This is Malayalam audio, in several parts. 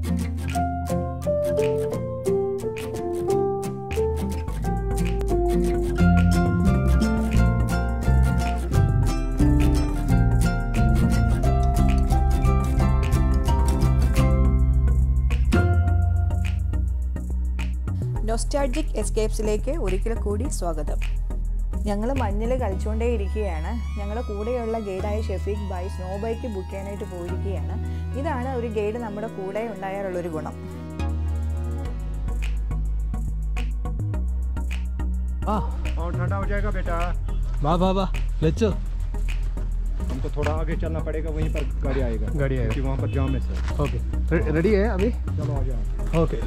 നൊസ്റ്റാൾജിക് എസ്കേപ്സിലേക്ക് ഒരിക്കൽ കൂടി സ്വാഗതം ഞങ്ങൾ മഞ്ഞിൽ കളിച്ചുകൊണ്ടേ ഇരിക്കുകയാണ് ഞങ്ങളുടെ കൂടെയുള്ള ഗൈഡായ ഷെഫീഖ് ബൈ സ്നോ ബൈക്ക് ബുക്ക് ചെയ്യാനായിട്ട് പോയിരിക്കുകയാണ് ഇതാണ് ഒരു ഗൈഡ് നമ്മുടെ കൂടെ ഉണ്ടായാലുള്ളൊരു ഗുണം वाह और ठंडा हो जाएगा बेटा वाह वाह वाह ले चल हमको थोड़ा आगे चलना पड़ेगा वहीं पर गाड़ी आएगा गाड़ी आएगा। क्योंकि वहाँ पर जाम है सर ओके रेडी है अभी चलो आ जाओ ഓക്കെ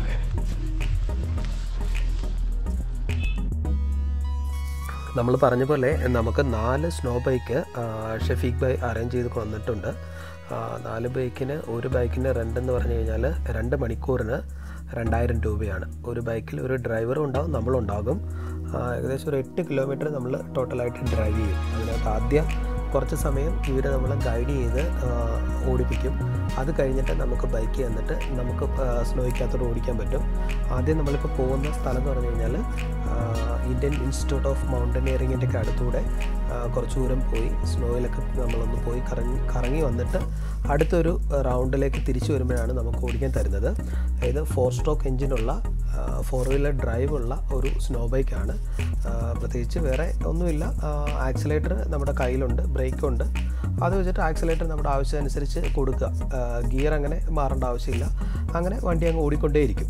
നമ്മൾ പറഞ്ഞ പോലെ നമുക്ക് നാല് സ്നോ ബൈക്ക് ഷെഫീഖ് ബൈ അറേഞ്ച് ചെയ്ത് കൊന്നിട്ടുണ്ട് ആ, നാല് ബൈക്കിന് ഒരു ബൈക്കിന് റെൻ്റ് എന്ന് പറഞ്ഞു കഴിഞ്ഞാൽ രണ്ട് മണിക്കൂറിന് രണ്ടായിരം രൂപയാണ് ഒരു ബൈക്കിൽ ഒരു ഡ്രൈവറും ഉണ്ടാവും നമ്മളും ഉണ്ടാകും ആ, ഏകദേശം ഒരു എട്ട് കിലോമീറ്റർ നമ്മൾ ടോട്ടലായിട്ട് ഡ്രൈവ് ചെയ്യും അതിനകത്ത് ആദ്യം കുറച്ച് സമയം ഇവരെ നമ്മൾ ഗൈഡ് ചെയ്ത് ആ, ഓടിപ്പിക്കും അത് കഴിഞ്ഞിട്ട് നമുക്ക് ബൈക്ക് തന്നിട്ട് നമുക്ക് സ്നോയ്ക്കകത്തോട് ഓടിക്കാൻ പറ്റും ആദ്യം നമ്മളിപ്പോൾ പോകുന്ന സ്ഥലം എന്ന് പറഞ്ഞു കഴിഞ്ഞാൽ ആ, ഇന്ത്യൻ ഇൻസ്റ്റിറ്റ്യൂട്ട് ഓഫ് മൗണ്ടനിയറിങ്ങിൻ്റെ ഒക്കെ അടുത്തൂടെ ആ, കുറച്ച് ദൂരം പോയി സ്നോയിലൊക്കെ നമ്മളൊന്ന് പോയി കറങ്ങി കറങ്ങി വന്നിട്ട് അടുത്തൊരു റൗണ്ടിലേക്ക് തിരിച്ചു വരുമ്പോഴാണ് നമുക്ക് ഓടിക്കാൻ തരുന്നത് അതായത് ഫോർ സ്ട്രോക്ക് എഞ്ചിനുള്ള ഫോർ വീലർ ഡ്രൈവ് ഉള്ള ഒരു സ്നോ ബൈക്കാണ് പ്രത്യേകിച്ച് വേറെ ഒന്നുമില്ല ആക്സിലേറ്റർ നമ്മുടെ കയ്യിലുണ്ട് ബ്രേക്കുണ്ട് അത് വെച്ചിട്ട് ആക്സിലേറ്റർ നമ്മുടെ ആവശ്യമനുസരിച്ച് കൊടുക്കുക ഗിയർ അങ്ങനെ മാറേണ്ട ആവശ്യമില്ല അങ്ങനെ വണ്ടി അങ്ങ് ഓടിക്കൊണ്ടേയിരിക്കും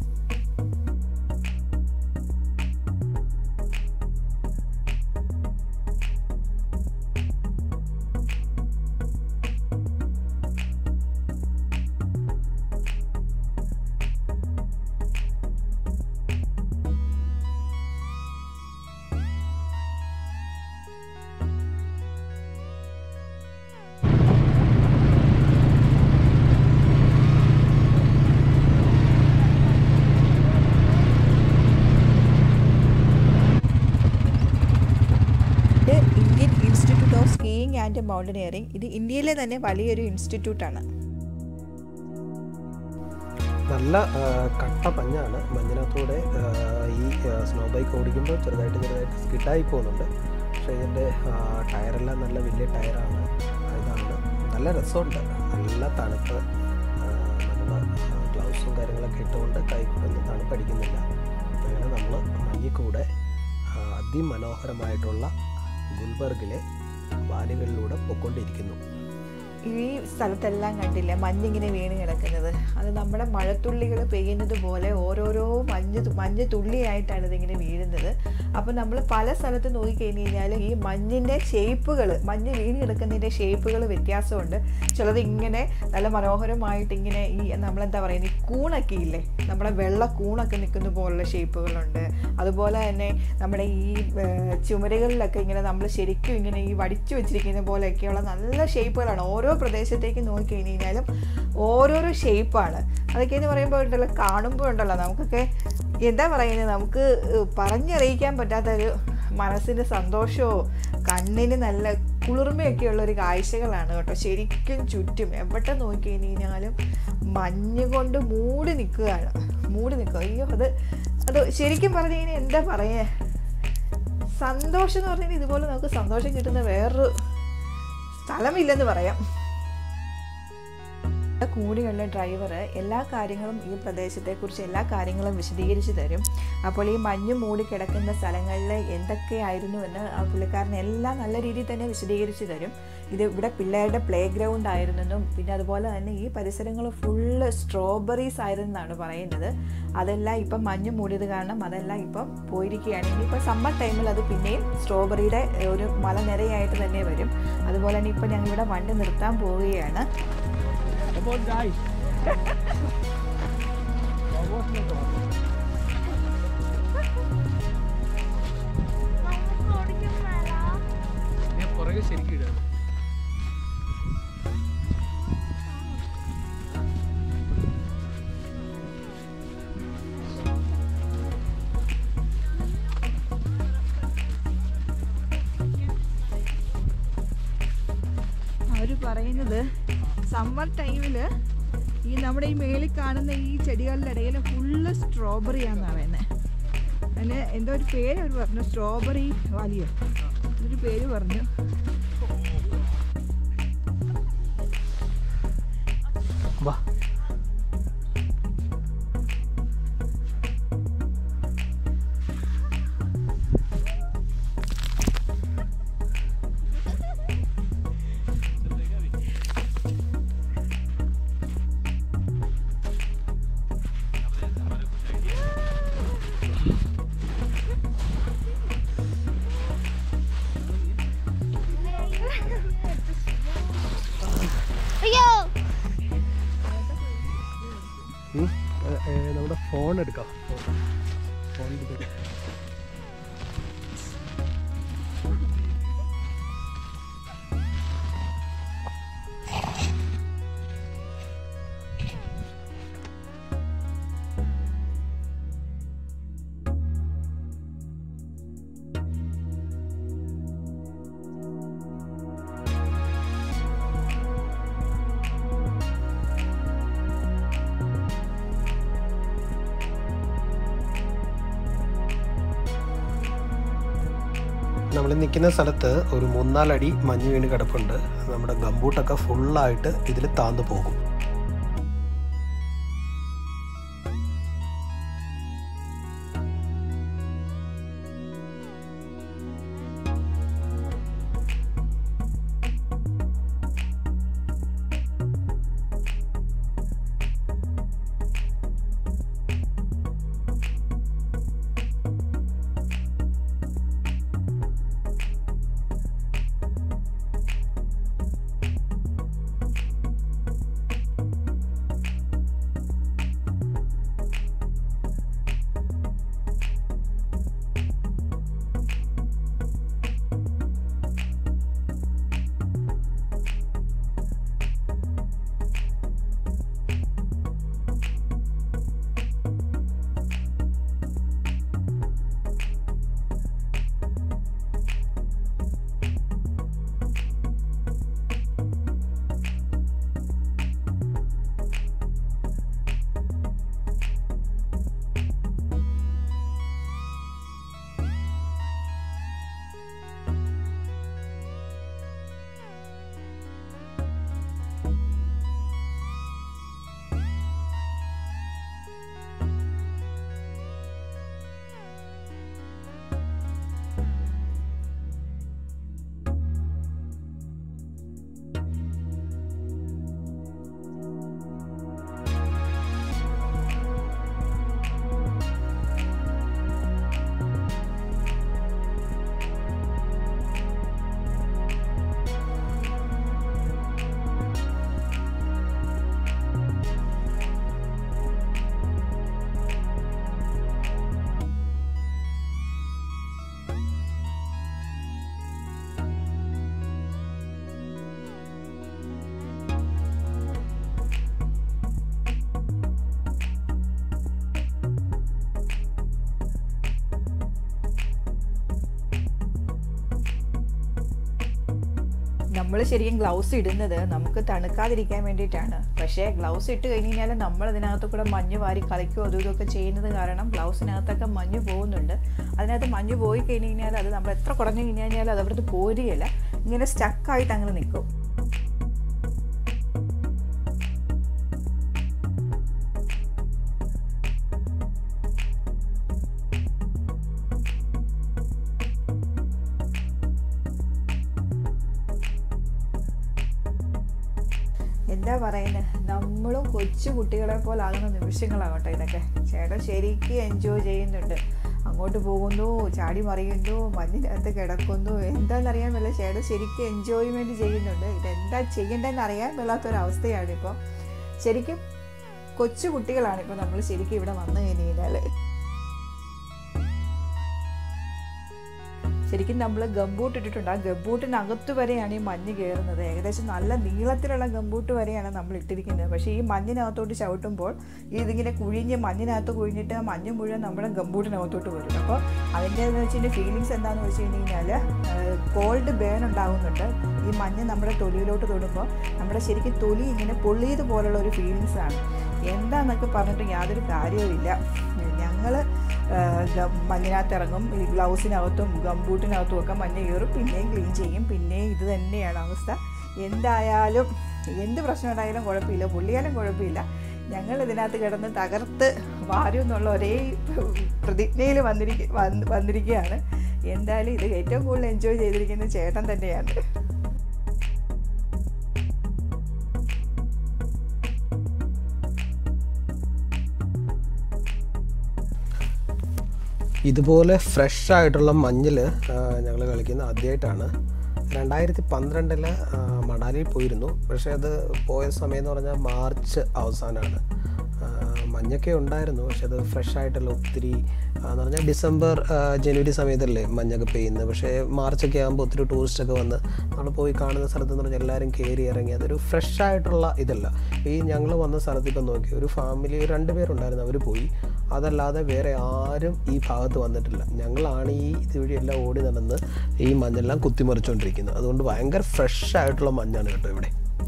ഇത് Indian Institute of Skiing and Mountaineering ഇത് ഇന്ത്യയിലെ തന്നെ വലിയൊരു ഇൻസ്റ്റിറ്റ്യൂട്ടാണ് നല്ല ആ, കട്ട മഞ്ഞാണ് മഞ്ഞിനകത്തൂടെ ആ, ഈ സ്നോ ബൈക്ക് ഓടിക്കുമ്പോൾ ചെറുതായിട്ട് ചെറുതായിട്ട് സ്കിഡായി പോകുന്നുണ്ട് പക്ഷേ ഇതിൻ്റെ ടയറെല്ലാം നല്ല വലിയ ടയറാണ് ഇതാണ് നല്ല രസമുണ്ട് നല്ല തണുപ്പ് നമ്മൾ ഗ്ലൗസും കാര്യങ്ങളൊക്കെ ഇട്ടുകൊണ്ട് കൈക്കൊന്നും തണുപ്പടിക്കുന്നില്ല അങ്ങനെ നമ്മൾ മഞ്ഞിൽ കൂടെ ആ, അതിമനോഹരമായിട്ടുള്ള ഗുൽബർഗിലെ വാലികളിലൂടെ പൊയ്ക്കൊണ്ടിരിക്കുന്നു ഈ സ്ഥലത്തെല്ലാം കണ്ടില്ലേ മഞ്ഞിങ്ങനെ വീണ് കിടക്കുന്നത് അത് നമ്മുടെ മഴത്തുള്ളികൾ പെയ്യുന്നത് പോലെ ഓരോരോ മഞ്ഞ് തു- മഞ്ഞ് തുള്ളിയായിട്ടാണ് ഇതിങ്ങനെ വീഴുന്നത് അപ്പോൾ നമ്മൾ പല സ്ഥലത്ത് നോക്കിക്കഴിഞ്ഞ് കഴിഞ്ഞാൽ ഈ മഞ്ഞിൻ്റെ ഷേപ്പുകൾ മഞ്ഞ് വീണ് കിടക്കുന്നതിൻ്റെ ഷേപ്പുകൾ വ്യത്യാസമുണ്ട് ചിലത് ഇങ്ങനെ നല്ല മനോഹരമായിട്ട് ഇങ്ങനെ ഈ നമ്മളെന്താ പറയുന്നത് ഈ കൂണൊക്കെ ഇല്ലേ നമ്മുടെ വെള്ള കൂണൊക്കെ നിൽക്കുന്ന പോലുള്ള ഷേപ്പുകളുണ്ട് അതുപോലെ തന്നെ നമ്മുടെ ഈ ഏർ, ചുമരുകളിലൊക്കെ ഇങ്ങനെ നമ്മൾ ശരിക്കും ഇങ്ങനെ ഈ വടിച്ചു വെച്ചിരിക്കുന്ന പോലെയൊക്കെയുള്ള നല്ല ഷേപ്പുകളാണ് ഓരോ പ്രദേശത്തേക്ക് നോക്കി കഴിഞ്ഞ് കഴിഞ്ഞാലും ഓരോരോ ഷേപ്പാണ് അതൊക്കെ എന്ന് പറയുമ്പോൾ ഉണ്ടല്ലോ കാണുമ്പോൾ ഉണ്ടല്ലോ നമുക്കൊക്കെ എന്താ പറയുന്നത് നമുക്ക് ഏർ, പറഞ്ഞറിയിക്കാൻ പറ്റാത്തൊരു മനസ്സിന് സന്തോഷവും കണ്ണിന് നല്ല കുളിർമയൊക്കെയുള്ള ഒരു കാഴ്ചകളാണ് കേട്ടോ ശരിക്കും ചുറ്റും എവിടെ നോക്കി കഴിഞ്ഞ് കഴിഞ്ഞാലും മഞ്ഞ് കൊണ്ട് മൂടി നിൽക്കുകയാണ് മൂടി നിൽക്കുക അയ്യോ അത് അത് ശരിക്കും പറഞ്ഞു കഴിഞ്ഞാൽ എന്താ പറയുക സന്തോഷം എന്ന് പറഞ്ഞാൽ ഇതുപോലെ നമുക്ക് സന്തോഷം കിട്ടുന്ന വേറൊരു സ്ഥലമില്ലെന്ന് പറയാം കൂടെയുള്ള ഡ്രൈവർ എല്ലാ കാര്യങ്ങളും ഈ പ്രദേശത്തെക്കുറിച്ച് എല്ലാ കാര്യങ്ങളും വിശദീകരിച്ച് തരും അപ്പോൾ ഈ മഞ്ഞ് മൂടി കിടക്കുന്ന സ്ഥലങ്ങളിൽ എന്തൊക്കെയായിരുന്നു എന്ന് ആ പുള്ളിക്കാരൻ എല്ലാം നല്ല രീതിയിൽ തന്നെ വിശദീകരിച്ച് തരും ഇത് ഇവിടെ പിള്ളേരുടെ പ്ലേ ഗ്രൗണ്ട് ആയിരുന്നെന്നും പിന്നെ അതുപോലെ തന്നെ ഈ പരിസരങ്ങൾ ഫുള്ള് സ്ട്രോബെറീസ് ആയിരുന്നെന്നാണ് പറയുന്നത് അതെല്ലാം ഇപ്പം മഞ്ഞ് മൂടിയത് കാരണം അതെല്ലാം ഇപ്പം പോയിരിക്കുകയാണ് ഇനിയിപ്പോൾ സമ്മർ ടൈമിൽ അത് പിന്നെയും സ്ട്രോബെറിയുടെ ഒരു മലനിരയായിട്ട് തന്നെ വരും അതുപോലെ തന്നെ ഇപ്പം ഞങ്ങളിവിടെ വണ്ടി നിർത്താൻ പോവുകയാണ് Come on guys Almost not on. ഞാൻ പുറകെ ശരിക്കും ഇടാം അവർ പറയുന്നത് സമ്മർ ടൈമിൽ ഈ ഈ നമ്മുടെ ഈ മേളിൽ കാണുന്ന ഈ ചെടികളുടെ ഇടയിൽ ഫുള്ള് സ്ട്രോബെറി ആണെന്നാണ് പറയുന്നത് അതിന് എന്തോ ഒരു പേര് അവർ പറഞ്ഞു സ്ട്രോബെറി വാലിയോ ഒരു പേര് പറഞ്ഞു വാ അയ്യോ ഉം. ഏ, ഏ, നമ്മുടെ ഫോൺ എടുക്കാം ഫോൺ ഫോൺ എടുക്കാം നമ്മൾ നിൽക്കുന്ന സ്ഥലത്ത് ഒരു മൂന്നാലടി മഞ്ഞ് വീണ് കിടപ്പുണ്ട് നമ്മുടെ ഗംബൂട്ടൊക്കെ ഫുള്ളായിട്ട് ഇതിൽ താന്നു പോകും നമ്മൾ ശരിക്കും ഗ്ലൗസ് ഇടുന്നത് നമുക്ക് തണുക്കാതിരിക്കാൻ വേണ്ടിയിട്ടാണ് പക്ഷേ ഗ്ലൗസ് ഇട്ട് കഴിഞ്ഞ് കഴിഞ്ഞാൽ നമ്മൾ അതിനകത്ത് കൂടെ മഞ്ഞ് വാരി കളിക്കുകയോ അതും ഇതൊക്കെ ചെയ്യുന്നത് കാരണം ഗ്ലൗസിനകത്തൊക്കെ മഞ്ഞ് പോകുന്നുണ്ട് അതിനകത്ത് മഞ്ഞ് പോയി കഴിഞ്ഞ് കഴിഞ്ഞാൽ അത് നമ്മൾ എത്ര കുറഞ്ഞു കഴിഞ്ഞ് കഴിഞ്ഞാൽ അത് അവിടുത്തെ പോരുകയില്ല ഇങ്ങനെ സ്റ്റക്കായിട്ട് അങ്ങനെ നിൽക്കും എന്താ പറയുന്നത് നമ്മളും കൊച്ചു കുട്ടികളെ പോലാകുന്ന നിമിഷങ്ങളാകട്ടെ ഇതൊക്കെ ചേട്ടൻ ശരിക്കും എൻജോയ് ചെയ്യുന്നുണ്ട് അങ്ങോട്ട് പോകുന്നു ചാടി മറിയുന്നു മഞ്ഞിനകത്ത് കിടക്കുന്നു എന്താണെന്നറിയാൻ മേല ചേട്ടൻ ശരിക്കും എൻജോയ്മെൻറ്റ് ചെയ്യുന്നുണ്ട് ഇതെന്താ ചെയ്യേണ്ടതെന്ന് അറിയാൻ മേലാത്തൊരവസ്ഥയാണ് ഇപ്പോൾ ശരിക്കും കൊച്ചു കുട്ടികളാണ് ഇപ്പോൾ നമ്മൾ ശരിക്കും ഇവിടെ വന്നു കഴിഞ്ഞ് കഴിഞ്ഞാൽ ശരിക്കും നമ്മൾ ഗംബൂട്ട് ഇട്ടിട്ടുണ്ട് ആ ഗംബൂട്ടിനകത്ത് വരെയാണ് ഈ മഞ്ഞ് കയറുന്നത് ഏകദേശം നല്ല നീളത്തിലുള്ള ഗംബൂട്ട് വരെയാണ് നമ്മൾ ഇട്ടിരിക്കുന്നത് പക്ഷേ ഈ മഞ്ഞിനകത്തോട്ട് ചവിട്ടുമ്പോൾ ഇതിങ്ങനെ കുഴിഞ്ഞ് മഞ്ഞിനകത്ത് കുഴിഞ്ഞിട്ട് ആ മഞ്ഞ് മുഴുവൻ നമ്മുടെ ഗംബൂട്ടിനകത്തോട്ട് വരും അപ്പോൾ അതിൻ്റെ എന്ന് വെച്ചാൽ ഫീലിങ്സ് എന്താണെന്ന് വെച്ച് കഴിഞ്ഞ് കഴിഞ്ഞാൽ കോൾഡ് ബേൺ ഉണ്ടാകുന്നുണ്ട് ഈ മഞ്ഞ് നമ്മുടെ തൊലിയിലോട്ട് തൊടുമ്പോൾ നമ്മുടെ ശരിക്കും തൊലി ഇങ്ങനെ പൊള്ളിയത് പോലുള്ള ഒരു ഫീലിങ്സ് ആണ് എന്താന്നൊക്കെ പറഞ്ഞിട്ട് യാതൊരു കാര്യവുമില്ല ഞങ്ങൾ മഞ്ഞിനകത്ത് ഇറങ്ങും ഈ ഗ്ലൗസിനകത്തും ഗംബൂട്ടിനകത്തും ഒക്കെ മഞ്ഞ് കയറും പിന്നെയും ക്ലീൻ ചെയ്യും പിന്നെയും ഇത് തന്നെയാണ് അവസ്ഥ എന്തായാലും എന്ത് പ്രശ്നം ഉണ്ടായാലും കുഴപ്പമില്ല പുള്ളിയാലും കുഴപ്പമില്ല ഞങ്ങൾ ഇതിനകത്ത് കിടന്ന് തകർത്ത് വാരും എന്നുള്ള ഒരേ പ്രതിജ്ഞയിൽ വന്നിരിക്ക വന്ന് വന്നിരിക്കുകയാണ് എന്തായാലും ഇത് ഏറ്റവും കൂടുതൽ എൻജോയ് ചെയ്തിരിക്കുന്നത് ചേട്ടൻ തന്നെയാണ് ഇതുപോലെ ഫ്രഷ് ആയിട്ടുള്ള മഞ്ഞിൽ ഞങ്ങൾ കളിക്കുന്നത് ആദ്യമായിട്ടാണ് രണ്ടായിരത്തി പന്ത്രണ്ടിൽ മണാലിയിൽ പോയിരുന്നു പക്ഷേ അത് പോയ സമയം എന്ന് പറഞ്ഞാൽ മാർച്ച് അവസാനമാണ് ആ, മഞ്ഞൊക്കെ ഉണ്ടായിരുന്നു പക്ഷെ അത് ഫ്രഷ് ആയിട്ടുള്ള ഒത്തിരി ആ, എന്ന് പറഞ്ഞാൽ ഡിസംബർ ആ, ജനുവരി സമയത്തല്ലേ മഞ്ഞൊക്കെ പെയ്യുന്നത് പക്ഷേ മാർച്ചൊക്കെ ആകുമ്പോൾ ഒത്തിരി ടൂറിസ്റ്റൊക്കെ വന്ന് നമ്മൾ പോയി കാണുന്ന സ്ഥലത്ത് എന്ന് പറഞ്ഞാൽ എല്ലാവരും കയറി ഇറങ്ങി അതൊരു ഫ്രഷ് ആയിട്ടുള്ള ഇതല്ല ഈ ഞങ്ങൾ വന്ന സ്ഥലത്ത് ഇപ്പം നോക്കി ഒരു ഫാമിലി രണ്ട് പേരുണ്ടായിരുന്നു അവർ പോയി അതല്ലാതെ വേറെ ആരും ഈ ഭാഗത്ത് വന്നിട്ടില്ല ഞങ്ങളാണ് ഈ ഇതുവഴി എല്ലാം ഓടി നടന്ന് ഈ മഞ്ഞെല്ലാം കുത്തിമറിച്ചുകൊണ്ടിരിക്കുന്നത് അതുകൊണ്ട് ഭയങ്കര ഫ്രഷ് ആയിട്ടുള്ള മഞ്ഞാണ് കേട്ടോ ഇവിടെ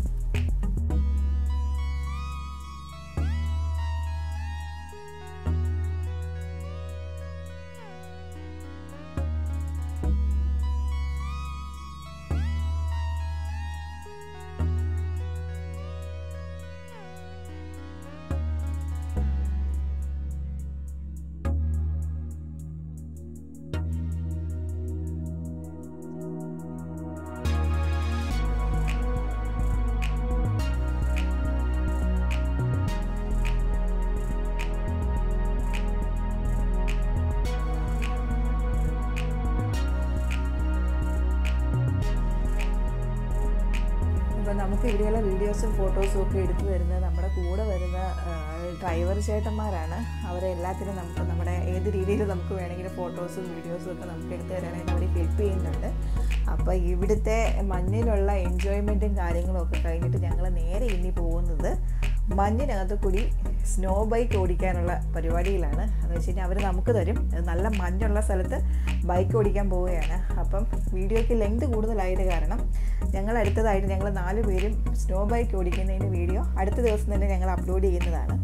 ഇപ്പം നമുക്ക് ഇവിടെയുള്ള വീഡിയോസും ഫോട്ടോസും ഒക്കെ എടുത്തു തരുന്നത് നമ്മുടെ കൂടെ വരുന്ന ഡ്രൈവർ ചേട്ടന്മാരാണ് അവരെ എല്ലാത്തിനും നമുക്ക് നമ്മുടെ ഏത് രീതിയിൽ നമുക്ക് വേണമെങ്കിലും ഫോട്ടോസും വീഡിയോസും ഒക്കെ നമുക്ക് എടുത്തു തരാനായിട്ട് അവർ ഹെൽപ്പ് ചെയ്യുന്നുണ്ട് അപ്പോൾ ഇവിടുത്തെ മഞ്ഞിലുള്ള എൻജോയ്മെൻറ്റും കാര്യങ്ങളും ഒക്കെ കഴിഞ്ഞിട്ട് ഞങ്ങൾ നേരെ ഇനി പോകുന്നത് മഞ്ഞിനകത്ത് കൂടി സ്നോ ബൈക്ക് ഓടിക്കാനുള്ള പരിപാടിയിലാണ് എന്ന് വെച്ച് കഴിഞ്ഞാൽ അവർ നമുക്ക് തരും അത് നല്ല മഞ്ഞുള്ള സ്ഥലത്ത് ബൈക്ക് ഓടിക്കാൻ പോവുകയാണ് അപ്പം വീഡിയോയ്ക്ക് ലെങ്ത് കൂടുതലായത് കാരണം ഞങ്ങൾ അടുത്തതായിട്ട് ഞങ്ങൾ നാല് പേരും സ്നോ ബൈക്ക് ഓടിക്കുന്നതിൻ്റെ വീഡിയോ അടുത്ത ദിവസം തന്നെ ഞങ്ങൾ അപ്ലോഡ് ചെയ്യുന്നതാണ്